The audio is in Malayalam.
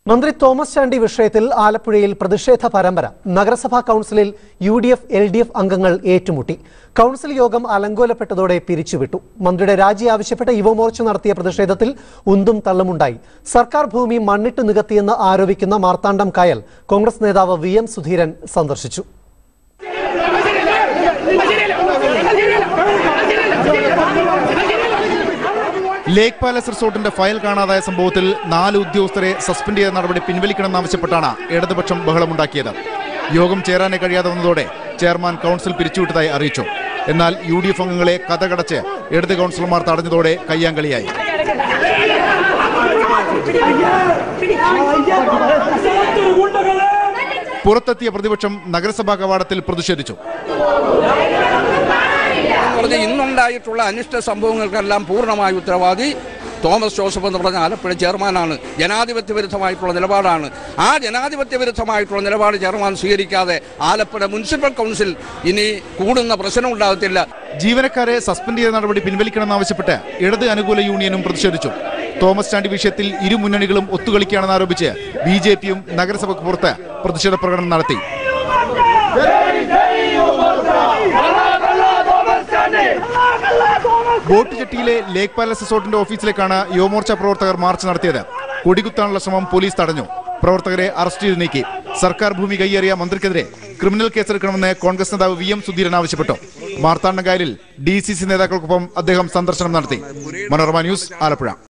മന്ത്രി തോമസ് ചാണ്ടി വിഷയത്തിൽ ആലപ്പുഴയിൽ പ്രതിഷേധ പരമ്പര നഗരസഭാ കൌൺസിലിൽ U D F L D F അംഗങ്ങൾ ഏറ്റുമുട്ടി കൌൺസിൽ യോഗം അലങ്കോലപ്പെട്ടതോടെ പിരിച്ചുവിട്ടു മന്ത്രിയുടെ രാജി ആവശ്യപ്പെട്ട് യുവമോർച്ച നടത്തിയ പ്രതിഷേധത്തിൽ ഉന്തും തള്ളുമുണ്ടായി സർക്കാർ ഭൂമി മണ്ണിട്ട് നികത്തിയെന്ന് ആരോപിക്കുന്ന മാർത്താണ്ഡം കായൽ കോൺഗ്രസ് നേതാവ് വി എം സുധീരൻ സന്ദർശിച്ചു ലേക്ക് പാലസ് റിസോർട്ടിന്റെ ഫയൽ കാണാതായ സംഭവത്തിൽ നാല് ഉദ്യോഗസ്ഥരെ സസ്പെൻഡ് ചെയ്ത നടപടി പിൻവലിക്കണമെന്നാവശ്യപ്പെട്ടാണ് ഇടതുപക്ഷം ബഹളമുണ്ടാക്കിയത് യോഗം ചേരാനേ കഴിയാതെ വന്നതോടെ ചെയർമാൻ കൗൺസിൽ പിരിച്ചുവിട്ടതായി അറിയിച്ചു എന്നാൽ യു ഡി എഫ് അംഗങ്ങളെ കഥകടച്ച് ഇടത് കൗൺസിലർമാർ തടഞ്ഞതോടെ കയ്യാങ്കളിയായി പുറത്തെത്തിയ പ്രതിപക്ഷം നഗരസഭാ കവാടത്തിൽ പ്രതിഷേധിച്ചു പറഞ്ഞ ഇന്നുണ്ടായിട്ടുള്ള അനിഷ്ട സംഭവങ്ങൾക്കെല്ലാം പൂർണ്ണമായ ഉത്തരവാദി തോമസ് ജോസഫ് എന്ന് പറഞ്ഞ ആലപ്പുഴ ചെയർമാനാണ് ജനാധിപത്യ വിരുദ്ധമായിട്ടുള്ള നിലപാടാണ് ആ ജനാധിപത്യ വിരുദ്ധമായിട്ടുള്ള നിലപാട് ചെയർമാൻ സ്വീകരിക്കാതെ ആലപ്പുഴ മുനിസിപ്പൽ കൗൺസിൽ ഇനി കൂടുന്ന പ്രശ്നം ഉണ്ടാകത്തില്ല ജീവനക്കാരെ സസ്പെൻഡ് ചെയ്ത നടപടി പിൻവലിക്കണമെന്നാവശ്യപ്പെട്ട് ഇടത് അനുകൂല യൂണിയനും പ്രതിഷേധിച്ചു തോമസ് ചാണ്ടി വിഷയത്തിൽ ഇരു മുന്നണികളും ഒത്തുകളിക്കുകയാണെന്ന് ആരോപിച്ച് ബി ജെ പിയും നഗരസഭയ്ക്ക് പുറത്ത് പ്രതിഷേധ പ്രകടനം നടത്തി ബോട്ട് ജെട്ടിയിലെ ലേക്ക് പാലസ് റിസോർട്ടിന്റെ ഓഫീസിലേക്കാണ് യുവമോർച്ച പ്രവർത്തകർ മാർച്ച് നടത്തിയത് കൊടികുത്താനുള്ള ശ്രമം പോലീസ് തടഞ്ഞു പ്രവർത്തകരെ അറസ്റ്റ് ചെയ്ത് നീക്കി സർക്കാർ ഭൂമി കൈയേറിയ മന്ത്രിക്കെതിരെ ക്രിമിനൽ കേസെടുക്കണമെന്ന് കോൺഗ്രസ് നേതാവ് വി എം സുധീരൻ ആവശ്യപ്പെട്ടു മാർത്താണ്ഡങ്കായലിൽ ഡി സി സി നേതാക്കൾക്കൊപ്പം അദ്ദേഹം സന്ദർശനം നടത്തി മനോരമ ന്യൂസ് ആലപ്പുഴ